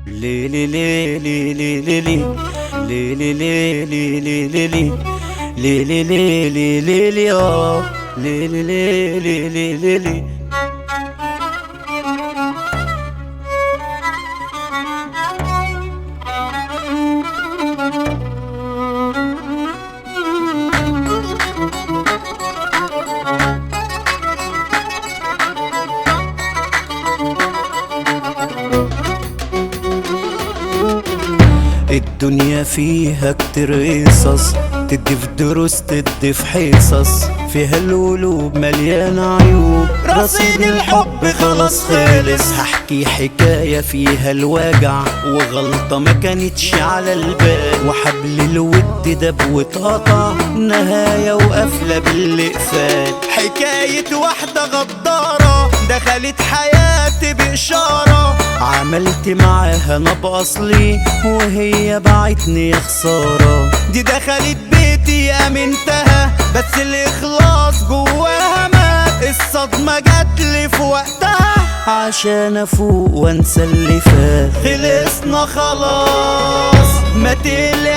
لي لي لي لي لي لي لي لي لي لي لي لي لي لي لي لي لي لي لي آه. لي لي لي لي لي لي لي الدنيا فيها كتير قصص تدي في دروس تدي في حصص فيها القلوب مليانة عيوب رصيد الحب خلاص خلص هحكي حكاية فيها الوجع وغلطة ما كانتش على البال وحبل الود دب واتقطع نهاية وقفلة بالإقفال حكاية واحدة غدارة دخلت حياتي بإشارة عملت معاها نب أصلي وهي باعتني يا خسارة دي دخلت بيتي أمنتها بس الإخلاص جواها مات الصدمة جاتلي في وقتها عشان أفوق وأنسى اللي فات خلصنا خلاص مات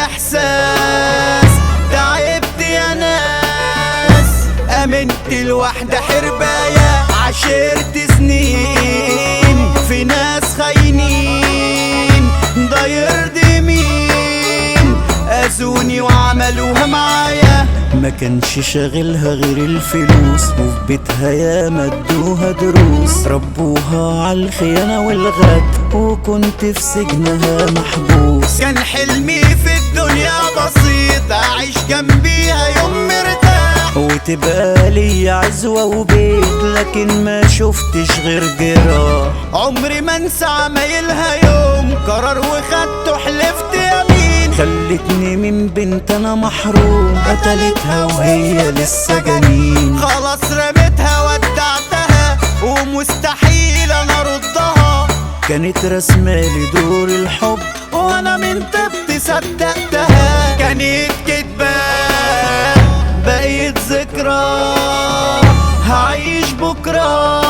الإحساس تعبت يا ناس امنت الواحدة حرباية عشرت سنين في ناس خاينين ده يرضي مين اذوني وعملوها معايا ما كانش شاغلها غير الفلوس وفي بيتها ياما ادوها دروس ربوها على الخيانة والغد وكنت في سجنها محبوس كان حلمي في الدنيا بسيط اعيش جنبيها يوم مرتاح وتبقى لي عزوة وبيت لكن ما شفتش غير جراح عمري ما انسى عمايلها يوم قرار وخدت وحلفت يمين خلتني من بنت انا محروم قتلتها وهي لسه جنين خلاص رميتها ودعتها ومستحيل انا اردها كانت رسمالي دور الحب وانا من تبت صدقتها كانت كدبة بقيت ذكرى هعيش بكرة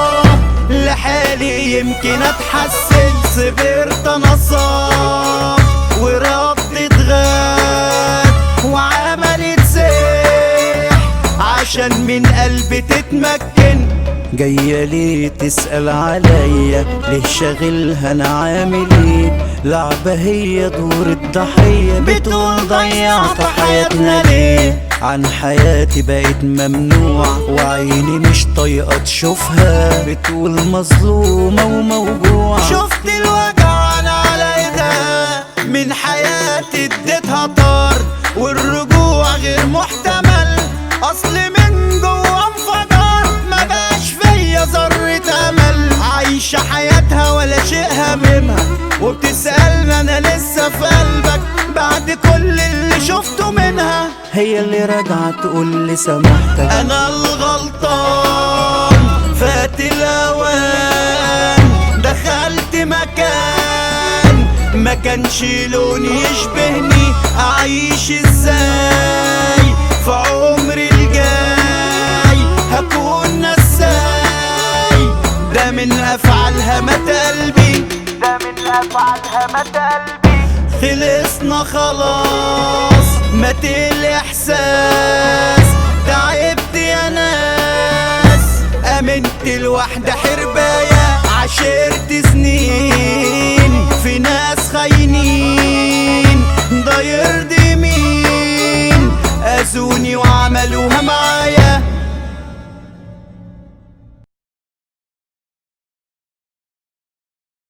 لحالي يمكن اتحسن صبرت انا صاب وربط غاب وعملت سيح عشان من قلبي تتمكن جاية ليه تسأل عليا ليه شاغلها انا عامل ايه لعبة هي دور الضحية بتقول ضيعت حياتنا ليه عن حياتي بقيت ممنوع وعيني مش طايقة تشوفها بتقول مظلومة وموجوع شفت الوجع انا على ايدها من حياتي اديتها طار والرجوع غير محتمل اصل من جوا انفجر ما بقاش فيا ذرة امل عايشة حياتها ولا شيء هاممها وبتسألني انا لسه في قلبك بعد كل اللي شفته منها هي اللي راجعة تقول لي سامحتك انا الغلطان فات الاوان دخلت مكان ما كانش لوني يشبهني اعيش ازاي في عمري الجاي هكون نساي ده من افعالها مات قلبي ده من افعالها مات قلبي خلصنا خلاص مات الاحساس تعبت يا ناس امنت الواحدة حرباية عشرت سنين في ناس خاينين ده يرضي مين اذوني وعملوها معايا